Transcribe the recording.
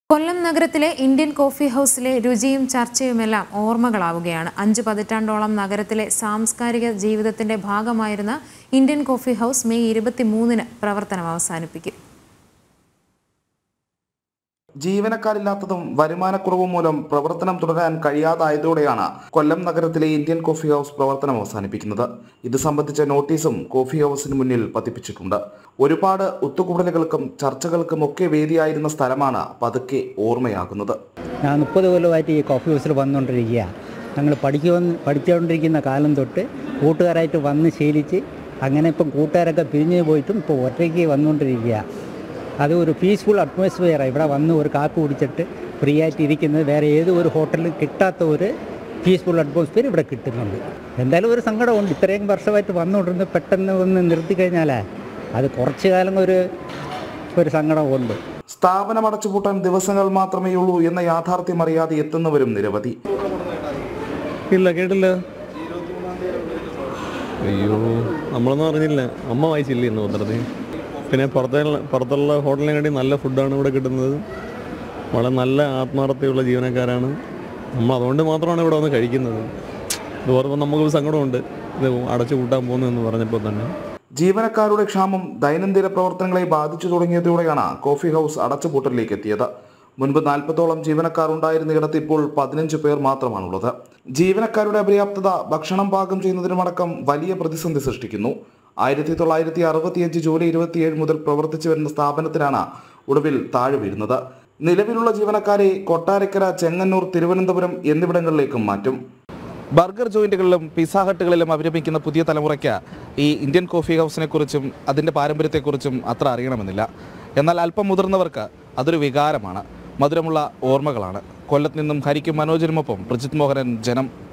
കൊല്ലം നഗരത്തിലെ Indian coffee ഹൗസിലെ രുചിയും ചർച്ചയുമെല്ലാം ഓർമ്മകളാവുകയാണ് അഞ്ച് പതിറ്റാണ്ടോളം നഗരത്തിലെ സാംസ്കാരിക ജീവിതത്തിന്റെ ഭാഗമായിരുന്ന ഇന്ത്യൻ കോഫി ഹൗസ് മെയ് ഇരുപത്തിമൂന്നിന് പ്രവർത്തനം അവസാനിപ്പിക്കും ജീവനക്കാരില്ലാത്തതും വരുമാനക്കുറവും മൂലം പ്രവർത്തനം തുടരാൻ കഴിയാതായതോടെയാണ് കൊല്ലം നഗരത്തിലെ ഇന്ത്യൻ കോഫി ഹൗസ് പ്രവർത്തനം അവസാനിപ്പിക്കുന്നത് ഇത് സംബന്ധിച്ച നോട്ടീസും കോഫി ഹൗസിന് മുന്നിൽ പതിപ്പിച്ചിട്ടുണ്ട് ഒരുപാട് ഒത്തുകൂടലുകൾക്കും ചർച്ചകൾക്കും ഒക്കെ വേദിയായിരുന്ന സ്ഥലമാണ് പതുക്കെ ഓർമ്മയാകുന്നത് ഞാൻ മുപ്പത് കൊല്ലമായിട്ട് ഈ കോഫി ഹൗസിൽ വന്നുകൊണ്ടിരിക്കുക ഞങ്ങൾ പഠിക്കുവന്ന് പഠിച്ചുകൊണ്ടിരിക്കുന്ന കാലം തൊട്ട് കൂട്ടുകാരായിട്ട് വന്ന് ശീലിച്ച് അങ്ങനെ ഇപ്പം കൂട്ടുകാരൊക്കെ പിരിഞ്ഞു പോയിട്ടും ഇപ്പോൾ ഒറ്റയ്ക്ക് വന്നുകൊണ്ടിരിക്കുക അത് ഒരു പീസ്ഫുൾ അറ്റ്മോസ്ഫിയർ ഇവിടെ വന്ന് ഒരു കാപ്പി കുടിച്ചിട്ട് ഫ്രീ ആയിട്ട് ഇരിക്കുന്നത് വേറെ ഏത് ഒരു ഹോട്ടലിലും കിട്ടാത്ത ഒരു പീസ്ഫുൾ അറ്റ്മോസ്ഫിയർ ഇവിടെ കിട്ടുന്നുണ്ട് എന്തായാലും ഒരു സങ്കടമുണ്ട് ഇത്രയും വർഷമായിട്ട് വന്നുകൊണ്ടിരുന്ന് പെട്ടെന്ന് ഒന്ന് നിർത്തി കഴിഞ്ഞാൽ അത് കുറച്ച് കാലം ഒരു ഒരു സങ്കടമുണ്ട് സ്ഥാപനം അടച്ചുപൂട്ടാൻ ദിവസങ്ങൾ മാത്രമേ ഉള്ളൂ എന്ന യാഥാർത്ഥ്യം അറിയാതെ എത്തുന്നവരും നിരവധി ഇല്ല കേട്ടില്ല അയ്യോ നമ്മളൊന്നും അറിഞ്ഞില്ല അമ്മ വായിച്ചില്ലേ ഇന്ന് പത്രത്തിൽ പിന്നെ പുറത്തുള്ള പുറത്തുള്ള ഹോട്ടലിനെക്കാട്ടി നല്ല ഫുഡാണ് ഇവിടെ കിട്ടുന്നത് വളരെ നല്ല ആത്മാർത്ഥതയുള്ള ജീവനക്കാരാണ് നമ്മൾ അതുകൊണ്ട് മാത്രമാണ് ഇവിടെ വന്ന് കഴിക്കുന്നത് ഇത് പറയുമ്പോൾ നമുക്കൊരു സങ്കടമുണ്ട് ഇത് അടച്ചു കൂട്ടാൻ പോകുന്നു എന്ന് പറഞ്ഞപ്പോൾ തന്നെ ജീവനക്കാരുടെ ക്ഷാമം ദൈനംദിന പ്രവർത്തനങ്ങളെ ബാധിച്ചു തുടങ്ങിയതോടെയാണ് കോഫി ഹൗസ് അടച്ചുപൂട്ടലിലേക്ക് എത്തിയത് മുൻപ് നാൽപ്പതോളം ജീവനക്കാർ ഉണ്ടായിരുന്നിടത്ത് ഇപ്പോൾ പതിനഞ്ച് പേർ മാത്രമാണുള്ളത് ജീവനക്കാരുടെ അപര്യാപ്തത ഭക്ഷണം പാകം ചെയ്യുന്നതിനുമടക്കം വലിയ പ്രതിസന്ധി സൃഷ്ടിക്കുന്നു ആയിരത്തി തൊള്ളായിരത്തി അറുപത്തിയഞ്ച് ജൂലൈ ഇരുപത്തിയേഴ് മുതൽ പ്രവർത്തിച്ചു വരുന്ന സ്ഥാപനത്തിനാണ് ഒടുവിൽ താഴെ വീഴുന്നത് നിലവിലുള്ള ജീവനക്കാരെ കൊട്ടാരക്കര ചെങ്ങന്നൂർ തിരുവനന്തപുരം എന്നിവിടങ്ങളിലേക്കും മാറ്റും ബർഗർ ജോയിന്റുകളിലും പിസ്സ ഹട്ടുകളിലും അഭിരമിക്കുന്ന പുതിയ തലമുറയ്ക്ക് ഈ ഇന്ത്യൻ കോഫി ഹൗസിനെ കുറിച്ചും അതിൻ്റെ പാരമ്പര്യത്തെക്കുറിച്ചും അത്ര അറിയണമെന്നില്ല എന്നാൽ അല്പം മുതിർന്നവർക്ക് അതൊരു വികാരമാണ് മധുരമുള്ള ഓർമ്മകളാണ് കൊല്ലത്ത് നിന്നും ഹരിക്കും മനോജിനുമൊപ്പം പ്രജിത് മോഹനൻ ജനം